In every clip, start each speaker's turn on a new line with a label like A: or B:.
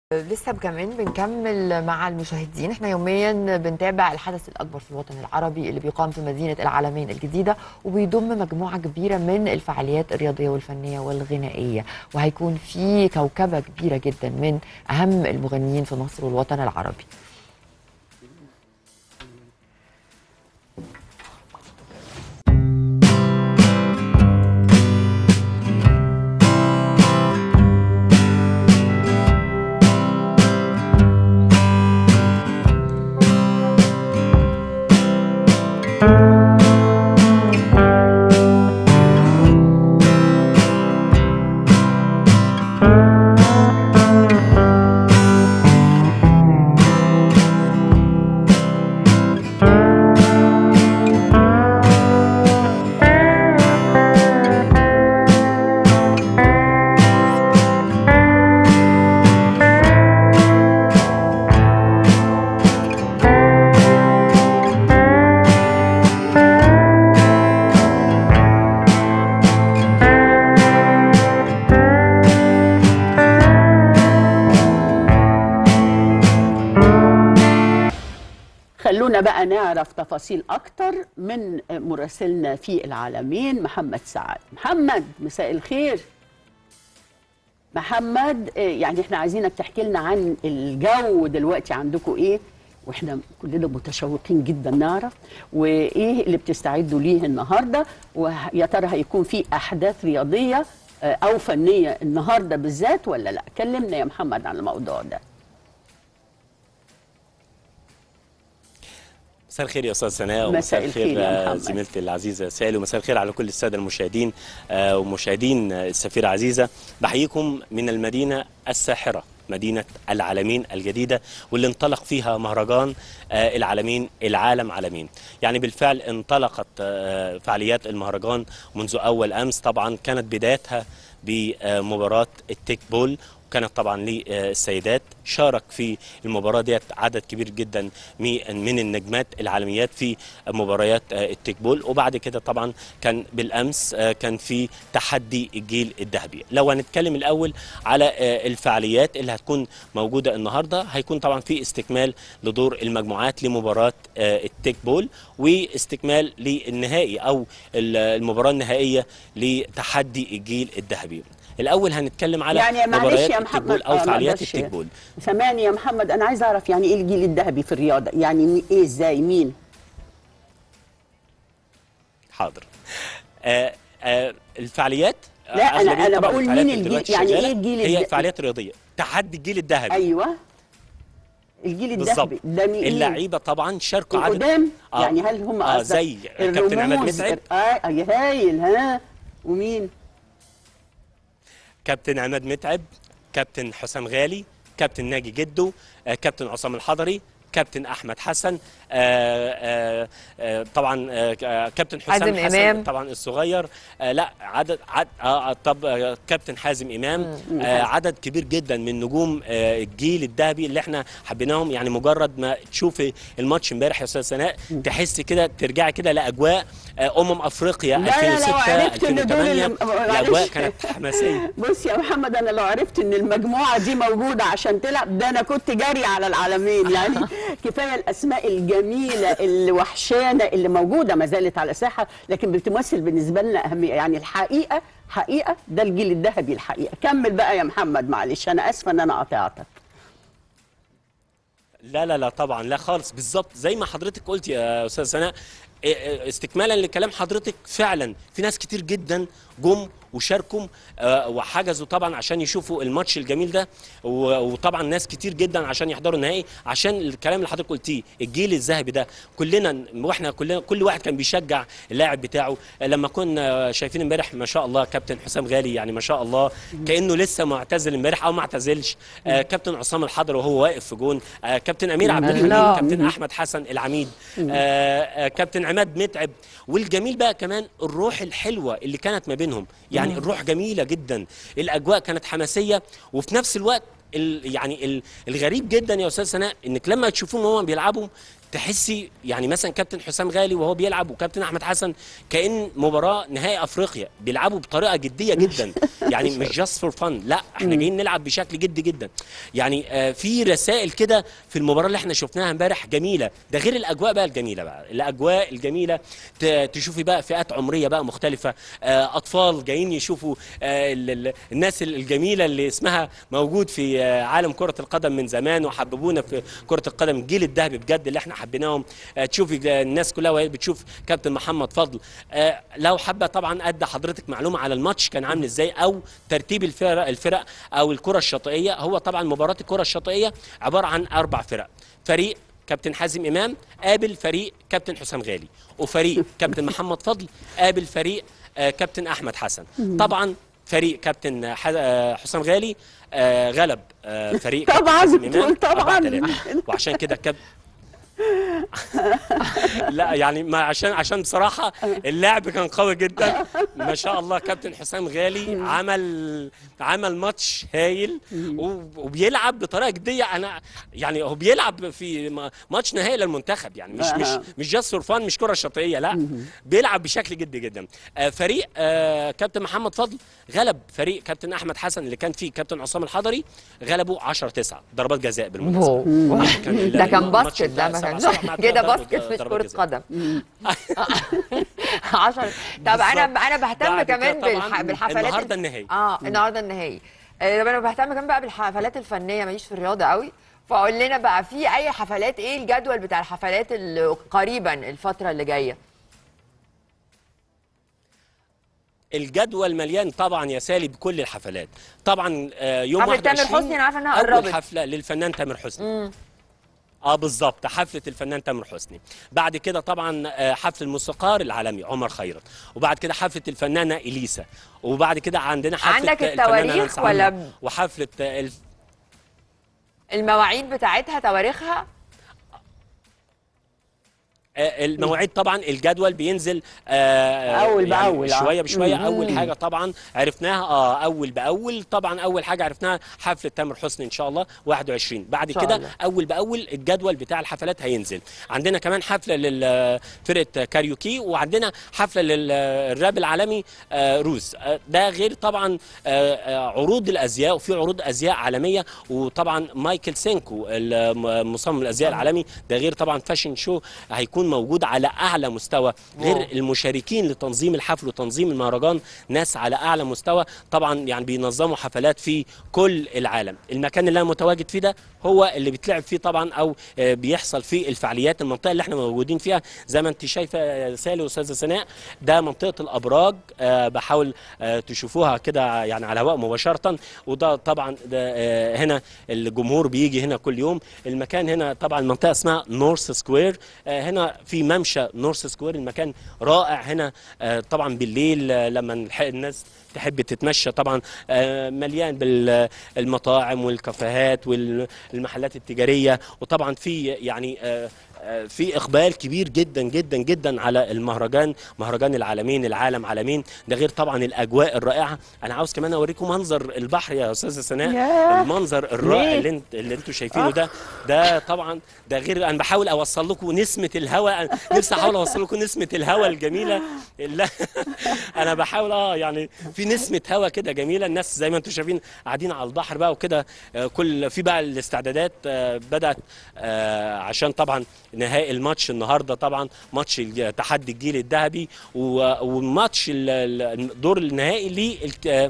A: لسه كمان بنكمل مع المشاهدين احنا يوميا بنتابع الحدث الاكبر في الوطن العربي اللي بيقام في مدينه العالمين الجديده وبيضم مجموعه كبيره من الفعاليات الرياضيه والفنيه والغنائيه وهيكون في كوكبه كبيره جدا من اهم المغنيين في مصر والوطن العربي
B: خلونا بقى نعرف تفاصيل أكتر من مراسلنا في العالمين محمد سعد محمد مساء الخير محمد آه، يعني احنا عايزينك تحكي لنا عن الجو دلوقتي عندكم ايه واحنا كلنا متشوقين جدا نعرف وايه اللي بتستعدوا ليه النهارده ويا ترى هيكون في احداث رياضيه آه، او فنيه النهارده بالذات ولا لا كلمنا يا محمد عن الموضوع ده
C: مساء الخير يا استاذ سناء
B: مساء
C: ومساء
B: الخير
C: الخير
B: يا
C: آه،
B: محمد.
C: زميلتي العزيزه سالي ومساء الخير على كل الساده المشاهدين آه، ومشاهدين آه، السفيره عزيزه بحييكم من المدينه الساحره مدينة العالمين الجديدة واللي انطلق فيها مهرجان آه، العالمين العالم عالمين يعني بالفعل انطلقت آه، فعاليات المهرجان منذ أول أمس طبعا كانت بدايتها بمباراة التيك بول وكانت طبعا للسيدات شارك في المباراة ديت عدد كبير جدا مي- من النجمات العالميات في مباريات آه، التيك بول وبعد كده طبعا كان بالأمس آه، كان في تحدي الجيل الذهبي لو هنتكلم الأول على آه، الفعاليات اللي هتكون موجودة النهاردة هيكون طبعا في استكمال لدور المجموعات لمباراة آه، التيك بول واستكمال للنهائي أو ال- المباراة النهائية لتحدي الجيل الذهبي الأول هنتكلم على
B: يعني معلش
C: مباريات
B: يا
C: التيك
B: محمد
C: بول أو
B: آه، ما
C: فعاليات
B: أقدرش-
C: التيك بول
B: سامعني يا محمد انا عايز اعرف يعني ايه الجيل الذهبي في الرياضه يعني مي- ايه ازاي مين
C: حاضر آه آه الفعاليات
B: لا، أنا-
C: أغلبية
B: أنا
C: طبعاً
B: بقول
C: الفعاليات
B: مين
C: اللي
B: الجيل-
C: دلوقتي
B: يعني
C: شغالة
B: إيه الجيل
C: هي
B: الد-
C: فعاليات رياضيه تحدي الجيل الذهبي
B: ايوه الجيل
C: بالظبط
B: الذهبي ده مين
C: اللعيبه طبعا شاركوا عدد
B: القدام
C: آه.
B: يعني هل هم
C: آه
B: قصدك
C: زي كابتن عماد
B: الرموز؟
C: متعب
B: اه آه، هايل ها ومين
C: كابتن عماد متعب كابتن حسام غالي كابتن ناجي جدو آه، كابتن عصام الحضري كابتن احمد حسن آه، آه، آه، طبعا آه، آه، كابتن حسام
A: حازم
C: حسن
A: إمام.
C: طبعا الصغير آه، لا عدد عد آه، آه، طب آه، كابتن حازم امام آه، عدد كبير جدا من نجوم آه، الجيل الذهبي اللي احنا حبيناهم يعني مجرد ما تشوفي الماتش امبارح يا استاذ سناء تحسي كده ترجعي كده لاجواء آه، امم افريقيا
B: لا، لا، لو
C: 2006
B: عرفت إن دول
C: 2008
B: اللي-
C: الاجواء
B: معلش.
C: كانت حماسيه
B: بص يا محمد انا لو عرفت ان المجموعه دي موجوده عشان تلعب ده انا كنت جاري على العالمين يعني كفايه الاسماء الجميله اللي وحشانه اللي موجوده ما زالت على الساحه لكن بتمثل بالنسبه لنا اهميه يعني الحقيقه حقيقه ده الجيل الذهبي الحقيقه كمل بقى يا محمد معلش انا اسفه ان انا قطعتك
C: لا لا لا طبعا لا خالص بالظبط زي ما حضرتك قلت يا استاذ سناء إيه إيه استكمالا لكلام حضرتك فعلا في ناس كتير جدا جم وشاركوا آه، وحجزوا طبعا عشان يشوفوا الماتش الجميل ده و- وطبعا ناس كتير جدا عشان يحضروا النهائي عشان الكلام اللي حضرتك قلتيه الجيل الذهبي ده كلنا واحنا كلنا كل واحد كان بيشجع اللاعب بتاعه آه، لما كنا شايفين امبارح ما شاء الله كابتن حسام غالي يعني ما شاء الله كانه لسه معتزل امبارح او ما اعتزلش آه، كابتن عصام الحضري وهو واقف في جون آه، كابتن امير عبد الحليم
A: الله.
C: كابتن احمد حسن العميد آه، آه، كابتن عماد متعب والجميل بقى كمان الروح الحلوه اللي كانت ما بينهم يعني الروح جميله جدا الاجواء كانت حماسيه وفي نفس الوقت ال يعني ال الغريب جدا يا استاذ سناء انك لما تشوفوهم وهم بيلعبوا تحسي يعني مثلا كابتن حسام غالي وهو بيلعب وكابتن احمد حسن كان مباراه نهائي افريقيا بيلعبوا بطريقه جديه جدا يعني مش جاست فور فن لا احنا جايين نلعب بشكل جدي جدا يعني آه في رسائل كده في المباراه اللي احنا شفناها امبارح جميله ده غير الاجواء بقى الجميله بقى الاجواء الجميله ت- تشوفي بقى فئات عمريه بقى مختلفه آه اطفال جايين يشوفوا آه ال- ال- الناس الجميله اللي اسمها موجود في آه عالم كره القدم من زمان وحببونا في كره القدم الجيل الذهبي بجد اللي احنا حبيناهم آه تشوفي الناس كلها وهي بتشوف كابتن محمد فضل آه لو حابه طبعا ادى حضرتك معلومه على الماتش كان عامل ازاي او ترتيب الفرق الفرق او الكره الشاطئيه هو طبعا مباراه الكره الشاطئيه عباره عن اربع فرق فريق كابتن حازم امام قابل فريق كابتن حسام غالي وفريق كابتن محمد فضل قابل فريق آه، كابتن احمد حسن طبعا فريق كابتن ح- آه، حسام غالي آه، غلب آه، فريق كابتن
B: طبعاً،
C: حازم
B: بتقول
C: إمام
B: طبعاً.
C: 4-3. وعشان كده كاب لا يعني ما عشان عشان بصراحه اللعب كان قوي جدا ما شاء الله كابتن حسام غالي عمل عمل ماتش هايل وب- وبيلعب بطريقه جديه انا يعني هو بيلعب في م- ماتش نهائي للمنتخب يعني مش مش
B: آه.
C: مش جاست فور فان مش كره شاطئيه لا بيلعب بشكل جدي جدا آه، فريق آه، كابتن محمد فضل غلب فريق كابتن احمد حسن اللي كان فيه كابتن عصام الحضري غلبوا 10 9 ضربات جزاء بالمناسبه
A: واو.
C: كان
A: ده كان
C: الماتش
A: باسكت ده
C: ده
A: ما
C: سبعة-
A: كانش
C: سبعة مع
A: كده
C: ضربات-
A: باسكت مش
C: ضربات
A: كرة
C: جزاء.
A: قدم 10 طب انا انا بهتم
C: بعد كده
A: كمان
C: طبعاً
A: بالح... بالحفلات
C: النهارده
A: ال-
C: النهائي.
A: اه النهارده النهائي آه، طب انا بهتم كمان بقى بالحفلات الفنيه ماليش في الرياضه قوي فقول لنا بقى في اي حفلات ايه الجدول بتاع الحفلات اللي قريبا الفتره اللي جايه
C: الجدول مليان طبعا يا سالي بكل الحفلات طبعا آه، يوم
A: حفلة تامر
C: 21
A: حسني أنا عارفة إنها
C: أول
A: قربت.
C: حفله للفنان تامر حسني اه بالظبط حفله الفنان تامر حسني بعد كده طبعا آه، حفل الموسيقار العالمي عمر خيرت وبعد كده حفله الفنانه اليسا وبعد كده عندنا حفله
A: عندك
C: الفنانة
A: التواريخ
C: نانسي
A: ولا
C: عجرم
A: ب-
C: وحفله آه، الف...
A: المواعيد بتاعتها تواريخها
C: آه، المواعيد طبعا الجدول بينزل آه،
B: أول بأول، آه.
C: شويه بشويه
B: مم.
C: اول حاجه طبعا عرفناها اه اول باول طبعا اول حاجه عرفناها حفله تامر حسني ان شاء الله 21 بعد
A: إن شاء
C: كده
A: الله.
C: اول باول الجدول بتاع الحفلات هينزل عندنا كمان حفله لفرقه كاريوكي وعندنا حفله للراب العالمي آه، روز آه، ده غير طبعا آه، آه، عروض الازياء وفي عروض ازياء عالميه وطبعا مايكل سينكو الم- مصمم الازياء العالمي ده غير طبعا فاشن شو هيكون موجود على اعلى مستوى غير
A: واو.
C: المشاركين لتنظيم الحفل وتنظيم المهرجان ناس على اعلى مستوى طبعا يعني بينظموا حفلات في كل العالم المكان اللي انا متواجد فيه ده هو اللي بيتلعب فيه طبعا او آه، بيحصل فيه الفعاليات المنطقه اللي احنا موجودين فيها زي ما انت شايفه يا سالي واستاذه سناء ده منطقه الابراج آه، بحاول آه، تشوفوها كده يعني على الهواء مباشره وده طبعا ده آه، هنا الجمهور بيجي هنا كل يوم المكان هنا طبعا منطقه اسمها نورث سكوير آه، هنا في ممشى نورث سكوير المكان رائع هنا آه، طبعا بالليل آه، لما الح- الناس تحب تتمشى طبعا آه، مليان بالمطاعم والكافيهات والمحلات التجاريه وطبعا في يعني آه، آه، في اقبال كبير جدا جدا جدا على المهرجان مهرجان العالمين العالم عالمين ده غير طبعا الاجواء الرائعه انا عاوز كمان اوريكم منظر البحر يا استاذه سناء
B: ياه.
C: المنظر الرائع
B: ليه؟
C: اللي انت اللي انتوا شايفينه ده ده طبعا ده غير انا بحاول اوصل لكم نسمه الهواء أنا نفسي احاول اوصل لكم نسمه الهواء الجميله اللي انا بحاول اه يعني في نسمه هواء كده جميله الناس زي ما انتم شايفين قاعدين على البحر بقى وكده آه، كل في بقى الاستعدادات آه، بدات آه، عشان طبعا نهائي الماتش النهارده طبعا ماتش الج- تحدي الجيل الذهبي و- وماتش ال- ال- الدور النهائي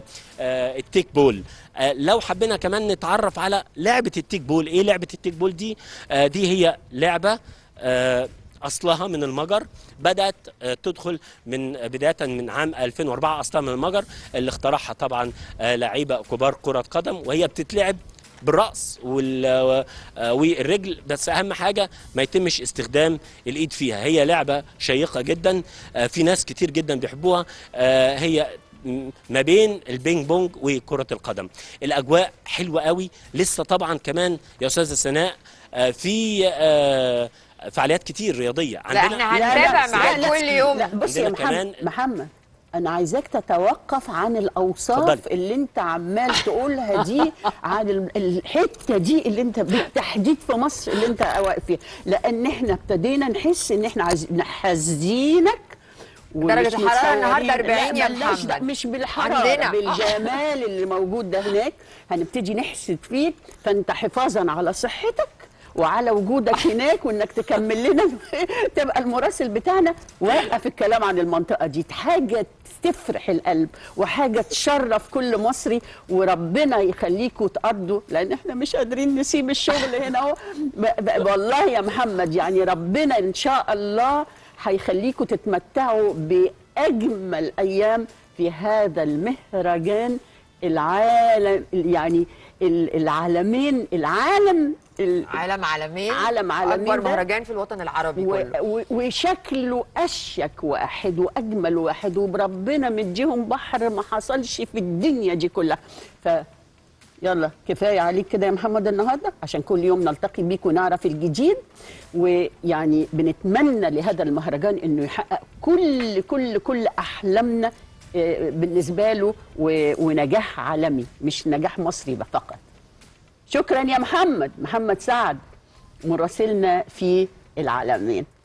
C: للتيك بول آه، لو حبينا كمان نتعرف على لعبه التيك بول ايه لعبه التيك بول دي آه، دي هي لعبه آه، اصلها من المجر بدات آه، تدخل من بدايه من عام 2004 اصلها من المجر اللي اخترعها طبعا آه، لعيبه كبار كره قدم وهي بتتلعب بالراس وال آه، والرجل بس اهم حاجه ما يتمش استخدام الايد فيها هي لعبه شيقه جدا آه، في ناس كتير جدا بيحبوها آه، هي م- ما بين البينج بونج وكرة القدم الأجواء حلوة قوي لسه طبعا كمان يا أستاذة سناء آه، في آه، فعاليات كتير رياضية
A: لا احنا
B: لا، لا،
A: هنتابع
B: لا،
A: معاك
B: لا،
A: كل يوم
B: لا بص يا
C: عندنا
B: محمد
C: كمان-
B: محمد انا عايزاك تتوقف عن الاوصاف
C: اتفضلي.
B: اللي انت عمال تقولها دي عن ال- الحته دي اللي انت بالتحديد في مصر اللي انت واقف فيها لان احنا ابتدينا نحس ان احنا عايزين حاسدينك ومش
A: درجة الحرارة النهاردة
B: متصورين.
A: 40 يا
B: لا، ملناش
A: محمد.
B: دعوة، مش بالحراره
A: عندنا.
B: بالجمال اللي موجود ده هناك هنبتدي نحسد فيك فانت حفاظا على صحتك وعلى وجودك هناك وانك تكمل لنا تبقى المراسل بتاعنا وقف الكلام عن المنطقه دي حاجه تفرح القلب وحاجه تشرف كل مصري وربنا يخليكوا تقضوا لان احنا مش قادرين نسيب الشغل هنا اهو ب- ب- والله يا محمد يعني ربنا ان شاء الله هيخليكوا تتمتعوا باجمل ايام في هذا المهرجان العالم يعني ال- العالمين العالم ال-
A: عالم عالمين
B: عالم عالمين
A: اكبر
B: ده.
A: مهرجان في الوطن العربي
B: و-
A: كله
B: و- وشكله اشيك واحد واجمل واحد وربنا مديهم بحر ما حصلش في الدنيا دي كلها ف يلا كفايه عليك كده يا محمد النهارده عشان كل يوم نلتقي بيك ونعرف الجديد ويعني بنتمنى لهذا المهرجان انه يحقق كل كل كل احلامنا آه، بالنسبه له و- ونجاح عالمي مش نجاح مصري فقط شكرا يا محمد محمد سعد مراسلنا في العالمين